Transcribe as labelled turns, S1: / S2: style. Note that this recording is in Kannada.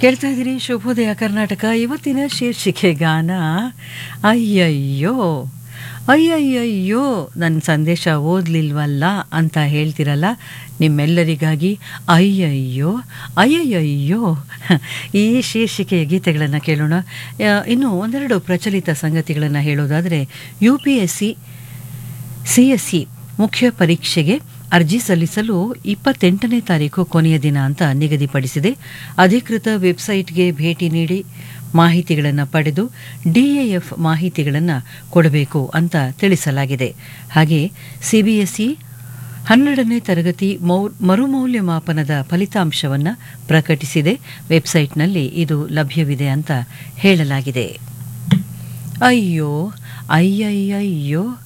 S1: ಕೇಳ್ತಾ ಇದ್ದೀರಿ ಶುಭೋದಯ ಕರ್ನಾಟಕ ಇವತ್ತಿನ ಶೀರ್ಷಿಕೆ ಗಾನ ಅಯ್ಯಯ್ಯೋ ಅಯ್ಯಯ್ಯಯ್ಯೋ ನನ್ನ ಸಂದೇಶ ಓದಲಿಲ್ವಲ್ಲ ಅಂತ ಹೇಳ್ತಿರಲ್ಲ ನಿಮ್ಮೆಲ್ಲರಿಗಾಗಿ ಅಯ್ಯಯ್ಯೋ ಅಯ್ಯಯ್ಯಯ್ಯೋ ಈ ಶೀರ್ಷಿಕೆಯ ಗೀತೆಗಳನ್ನು ಕೇಳೋಣ ಆ, ಇನ್ನು ಒಂದೆರಡು ಪ್ರಚಲಿತ ಸಂಗತಿಗಳನ್ನು ಹೇಳೋದಾದರೆ U P S C C S C ಮುಖ್ಯ ಪರೀಕ್ಷೆಗೆ ಅರ್ಜಿ ಸಲ್ಲಿಸಲು ಇಪ್ಪತ್ತೆಂಟನೇ ತಾರೀಕು ಕೊನೆಯ ದಿನ ಅಂತ ನಿಗದಿಪಡಿಸಿದೆ ಅಧಿಕೃತ ವೆಬ್ಸೈಟ್ಗೆ ಭೇಟಿ ನೀಡಿ ಮಾಹಿತಿಗಳನ್ನು ಪಡೆದು ಡಿಎಎಫ್ ಮಾಹಿತಿಗಳನ್ನು ಕೊಡಬೇಕು ಅಂತ ತಿಳಿಸಲಾಗಿದೆ ಹಾಗೆ ಸಿಬಿಎಸ್ಇ ಹನ್ನೆರಡನೇ ತರಗತಿ ಮೌ ಮರುಮೌಲ್ಯಮಾಪನದ ಫಲಿತಾಂಶವನ್ನು ಪ್ರಕಟಿಸಿದೆ ವೆಬ್ಸೈಟ್ನಲ್ಲಿ ಇದು ಲಭ್ಯವಿದೆ ಅಂತ ಹೇಳಲಾಗಿದೆ ಅಯ್ಯೋ ಅಯ್ಯಯ್ಯಯ್ಯೋ